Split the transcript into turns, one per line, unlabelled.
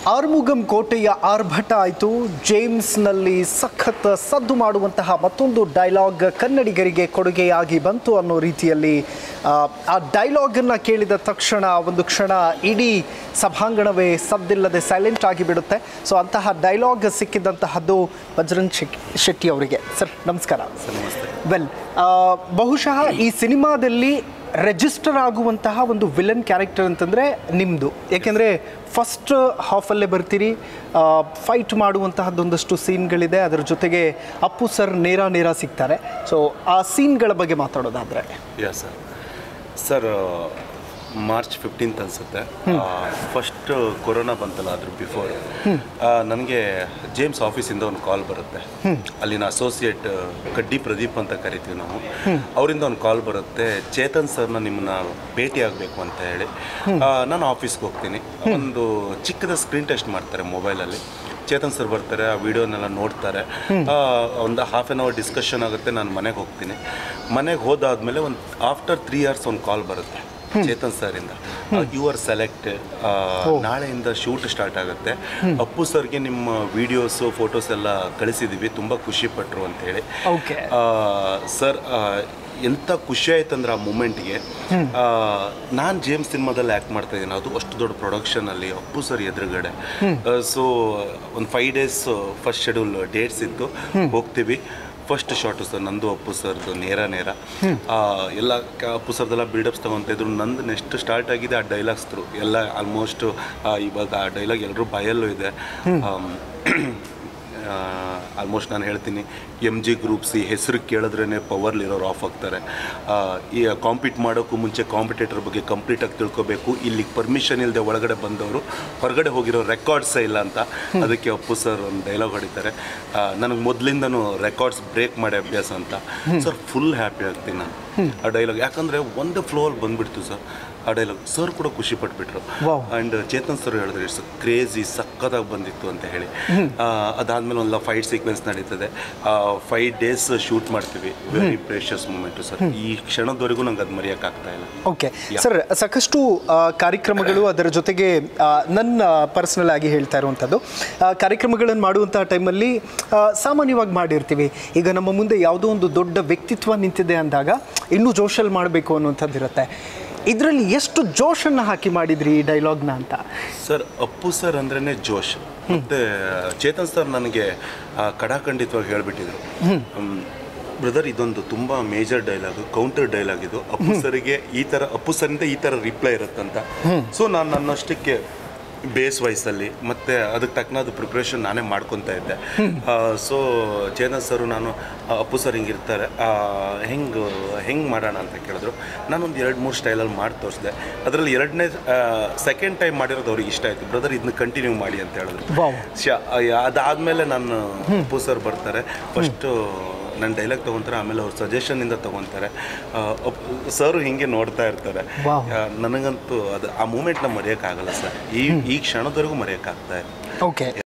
ಆರ್ಮುಗಂ ಕೋಟೆಯ ಆರ್ಭಟ ಆಯಿತು ಜೇಮ್ಸ್ನಲ್ಲಿ ಸಖತ್ ಸದ್ದು ಮಾಡುವಂತಹ ಮತ್ತೊಂದು ಡೈಲಾಗ್ ಕನ್ನಡಿಗರಿಗೆ ಕೊಡುಗೆಯಾಗಿ ಬಂತು ಅನ್ನೋ ರೀತಿಯಲ್ಲಿ ಆ, ಆ ಡೈಲಾಗನ್ನು ಕೇಳಿದ ತಕ್ಷಣ ಒಂದು ಕ್ಷಣ ಇಡೀ ಸಭಾಂಗಣವೇ ಸದ್ದಿಲ್ಲದೆ ಸೈಲೆಂಟ್ ಆಗಿ ಬಿಡುತ್ತೆ ಸೊ ಅಂತಹ ಡೈಲಾಗ್ ಸಿಕ್ಕಿದ್ದಂತಹದ್ದು ಬಜರಂಗ್ ಶೆಟ್ ಶೆಟ್ಟಿ ಅವರಿಗೆ ಸರ್ ನಮಸ್ಕಾರ ವೆಲ್ ಬಹುಶಃ ಈ ಸಿನಿಮಾದಲ್ಲಿ ರೆಜಿಸ್ಟರ್ ಆಗುವಂತಹ ಒಂದು ವಿಲನ್ ಕ್ಯಾರೆಕ್ಟರ್ ಅಂತಂದರೆ ನಿಮ್ಮದು ಯಾಕೆಂದರೆ ಫಸ್ಟ್ ಹಾಫಲ್ಲೇ ಬರ್ತೀರಿ ಫೈಟ್ ಮಾಡುವಂತಹದ್ದೊಂದಷ್ಟು ಸೀನ್ಗಳಿದೆ ಅದರ ಜೊತೆಗೆ ಅಪ್ಪು ಸರ್ ನೇರ ನೇರ ಸಿಗ್ತಾರೆ ಸೊ ಆ ಸೀನ್ಗಳ ಬಗ್ಗೆ ಮಾತಾಡೋದಾದರೆ
yeah sir sir March fifteenth ಅನಿಸುತ್ತೆ ಫಸ್ಟ್ ಕೊರೋನಾ ಬಂತಲ್ಲ ಅದ್ರ ಬಿಫೋರ್ ನನಗೆ ಜೇಮ್ಸ್ ಆಫೀಸಿಂದ ಒಂದು ಕಾಲ್ ಬರುತ್ತೆ ಅಲ್ಲಿನ ಅಸೋಸಿಯೇಟ್ ಕಡ್ಡಿ ಪ್ರದೀಪ್ ಅಂತ ಕರಿತೀವಿ ನಾವು ಅವರಿಂದ ಒಂದು ಕಾಲ್ ಬರುತ್ತೆ ಚೇತನ್ ಸರ್ನ ನಿಮ್ಮನ್ನ ಭೇಟಿ ಆಗಬೇಕು ಅಂತ ಹೇಳಿ ಆ, ನಾನು ಆಫೀಸ್ಗೆ ಹೋಗ್ತೀನಿ ಒಂದು ಚಿಕ್ಕದ ಸ್ಕ್ರೀನ್ ಟೆಸ್ಟ್ ಮಾಡ್ತಾರೆ ಮೊಬೈಲಲ್ಲಿ ಚೇತನ್ ಸರ್ ಬರ್ತಾರೆ ಆ ವಿಡಿಯೋನೆಲ್ಲ ನೋಡ್ತಾರೆ ಆ, ಒಂದು ಹಾಫ್ ಆನ್ ಅವರ್ ಡಿಸ್ಕಷನ್ ಆಗುತ್ತೆ ನಾನು ಮನೆಗೆ ಹೋಗ್ತೀನಿ ಮನೆಗೆ ಹೋದಾದ್ಮೇಲೆ ಒಂದು ಆಫ್ಟರ್ ತ್ರೀ ಇಯರ್ಸ್ ಒಂದು ಕಾಲ್ ಬರುತ್ತೆ ಚೇತನ್ ಸರ್ ಇಂದ ಯು ಆರ್ ಸೆಲೆಕ್ಟ್ ನಾಳೆಯಿಂದ ಶೂಟ್ ಸ್ಟಾರ್ಟ್ ಆಗುತ್ತೆ ಅಪ್ಪು ಸರ್ಗೆ ನಿಮ್ಮ ವಿಡಿಯೋಸು ಫೋಟೋಸ್ ಎಲ್ಲ ಕಳಿಸಿದ್ದೀವಿ ತುಂಬ ಖುಷಿ ಪಟ್ರು ಅಂತ ಹೇಳಿ
ಓಕೆ
ಸರ್ ಎಂಥ ಖುಷಿ ಆಯ್ತಂದ್ರೆ ಆ ಮೂಮೆಂಟ್ಗೆ ನಾನು ಜೇಮ್ಸ್ ಸಿನಿಮಾದಲ್ಲಿ ಆ್ಯಕ್ಟ್ ಮಾಡ್ತಾ ಇದ್ದೀನಿ ಅದು ಅಷ್ಟು ದೊಡ್ಡ ಪ್ರೊಡಕ್ಷನಲ್ಲಿ ಅಪ್ಪು ಸರ್ ಎದುರುಗಡೆ ಸೊ ಒಂದು five days first schedule dates ಇತ್ತು ಹೋಗ್ತೀವಿ ಫಸ್ಟ್ ಶಾಟು ಸರ್ ನಂದು ಅಪ್ಪು ಸರ್ದು ನೇರ ನೇರ ಆ, ಎಲ್ಲ ಕ- ಅಪ್ಪು ಸರ್ದೆಲ್ಲ ಬಿಲ್ಡಪ್ಸ್ ತೊಗೊತಾ ಇದ್ರು ನಂದು ನೆಕ್ಸ್ಟ್ ಸ್ಟಾರ್ಟ್ ಆಗಿದೆ ಆ ಡೈಲಾಗ್ಸ್ ಥ್ರೂ ಎಲ್ಲ ಆಲ್ಮೋಸ್ಟ್ ಇವಾಗ ಆ ಡೈಲಾಗ್ ಎಲ್ಲರೂ ಬಾಯಲ್ಲೂ ಇದೆ ಆಮ್, ಆಲ್ಮೋಸ್ಟ್ ನಾನು ಹೇಳ್ತೀನಿ ಎಮ್ ಜಿ ಗ್ರೂಪ್ಸ್ ಈ ಹೆಸರು ಕೇಳಿದ್ರೇ ಪವರ್ಲಿರೋರು ಆಫ್ ಆಗ್ತಾರೆ ಆ, ಈ ಕಾಂಪೀಟ್ ಮಾಡೋಕ್ಕೂ ಮುಂಚೆ ಕಾಂಪಿಟೇಟರ್ ಬಗ್ಗೆ ಕಂಪ್ಲೀಟಾಗಿ ತಿಳ್ಕೊಬೇಕು ಇಲ್ಲಿ ಪರ್ಮಿಷನ್ ಇಲ್ಲದೆ ಒಳಗಡೆ ಬಂದವರು ಹೊರಗಡೆ ಹೋಗಿರೋ ರೆಕಾರ್ಡ್ಸೇ ಇಲ್ಲ ಅಂತ ಅದಕ್ಕೆ ಅಪ್ಪು ಸರ್ ಒಂದು ಡೈಲಾಗ್ ಹೊಡಿತಾರೆ ನನಗೆ ಮೊದಲಿಂದನೂ ರೆಕಾರ್ಡ್ಸ್ ಬ್ರೇಕ್ ಮಾಡಿ ಅಭ್ಯಾಸ ಅಂತ ಸರ್ ಫುಲ್ ಹ್ಯಾಪಿ ಆಗ್ತೀನಿ ನಾನು ಆ ಡೈಲಾಗ್ ಯಾಕಂದರೆ ಒಂದು ಫ್ಲೋಲ್ಲಿ ಬಂದ್ಬಿಡ್ತು ಸರ್ ಆ ಡೈಲಾಗ್ ಸರ್ ಕೂಡ ಖುಷಿ ಪಟ್ಬಿಟ್ರು
Wow.
ಆ್ಯಂಡ್ ಚೇತನ್ ಸರ್ ಹೇಳಿದ್ರು ಇಟ್ಸ್ ಕ್ರೇಜಿ ಸಕ್ಕತ್ತಾಗಿ ಬಂದಿತ್ತು ಅಂತ ಹೇಳಿ ಆ, ಅದಾದ್ಮೇಲೆ ಒಂದು ಫೈಟ್ ಸೀಕ್ವೆನ್ಸ್ ನಡೀತದೆ ಫೈವ್ ಡೇಸ್ ಶೂಟ್ ಮಾಡ್ತೀವಿ ವೆರಿ ಪ್ರೇಷಿಯಸ್ ಮೂಮೆಂಟು ಸರ್ ಈ ಕ್ಷಣದವರೆಗೂ ನಂಗೆ ಅದು ಮರೆಯೋಕ್ಕಾಗ್ತಾ ಇಲ್ಲ
ಓಕೆ ಸರ್ ಸಾಕಷ್ಟು ಆ, ಕಾರ್ಯಕ್ರಮಗಳು ಅದರ ಜೊತೆಗೆ ಆ, ನನ್ನ ಪರ್ಸನಲ್ ಆಗಿ ಹೇಳ್ತಾ ಇರುವಂಥದ್ದು ಆ, ಕಾರ್ಯಕ್ರಮಗಳನ್ನು ಮಾಡುವಂತಹ ಟೈಮಲ್ಲಿ ಆ, ಸಾಮಾನ್ಯವಾಗಿ ಮಾಡಿರ್ತೀವಿ ಈಗ ನಮ್ಮ ಮುಂದೆ ಯಾವುದೋ ಒಂದು ದೊಡ್ಡ ವ್ಯಕ್ತಿತ್ವ ನಿಂತಿದೆ ಅಂದಾಗ ಇನ್ನೂ ಜೋಶಲ್ಲಿ ಮಾಡಬೇಕು ಅನ್ನುವಂಥದ್ದು ಇರುತ್ತೆ ಇದರಲ್ಲಿ ಎಷ್ಟು ಜೋಶನ್ನು ಹಾಕಿ ಮಾಡಿದ್ರಿ ಈ ಡೈಲಾಗ್ನ ಅಂತ
ಸರ್ ಅಪ್ಪು ಸರ್ ಅಂದ್ರೇ ಜೋಶ್ ಮತ್ತೆ ಚೇತನ್ ಸರ್ ನನಗೆ ಆ, ಕಡಾಖಂಡಿತವಾಗಿ ಹೇಳ್ಬಿಟ್ಟಿದ್ರು ಬ್ರದರ್ ಇದೊಂದು ತುಂಬ ಮೇಜರ್ ಡೈಲಾಗ್ ಕೌಂಟರ್ ಡೈಲಾಗ್ ಇದು ಅಪ್ಪು ಸರಿಗೆ ಈ ಥರ ಅಪ್ಪು ಸರಿಂದ ಈ ಥರ ರಿಪ್ಲೈ ಇರುತ್ತಂತ ಸೊ ನಾನು ನನ್ನಷ್ಟಕ್ಕೆ ಬೇಸ್ ವಯಸ್ಸಲ್ಲಿ ಮತ್ತು ಅದಕ್ಕೆ ತಕ್ಕನಾದ ಪ್ರಿಪ್ರೇಷನ್ ನಾನೇ ಮಾಡ್ಕೊತಾ ಇದ್ದೆ ಸೊ ಚೇತನ್ ಸರು ನಾನು ಆ, ಅಪ್ಪು ಸರ್ ಹಿಂಗಿರ್ತಾರೆ ಹೆಂಗೆ ಹೆಂಗೆ ಮಾಡೋಣ ಅಂತ ಕೇಳಿದ್ರು ನಾನೊಂದು ಎರಡು ಮೂರು ಸ್ಟೈಲಲ್ಲಿ ಮಾಡಿ ತೋರಿಸಿದೆ ಅದರಲ್ಲಿ ಎರಡನೇ ಸೆಕೆಂಡ್ ಟೈಮ್ ಮಾಡಿರೋದು ಅವ್ರಿಗೆ ಇಷ್ಟ ಆಯಿತು ಬ್ರದರ್ ಇದನ್ನ ಕಂಟಿನ್ಯೂ ಮಾಡಿ ಅಂತ ಹೇಳಿದ್ರು
Wow.
ಶ ಅದಾದಮೇಲೆ ನಾನು ಅಪ್ಪು ಸರ್ ಬರ್ತಾರೆ ಫಸ್ಟು ನನ್ನ ಡೈಲಾಗ್ ತೊಗೊತಾರೆ ಆಮೇಲೆ ಅವ್ರ ಸಜೆಷನ್ನಿಂದ ತೊಗೊತಾರೆ ಸರ್ ಹಿಂಗೆ ನೋಡ್ತಾ ಇರ್ತಾರೆ
Wow.
ಆ, ನನಗಂತೂ ಅದು ಆ ಮೂಮೆಂಟ್ನ ಮರೆಯೋಕ್ಕಾಗಲ್ಲ ಸರ್ ಈ ಈ ಕ್ಷಣದವರೆಗೂ ಮರೆಯೋಕ್ಕಾಗ್ತಾ ಇಲ್ಲ
ಓಕೆ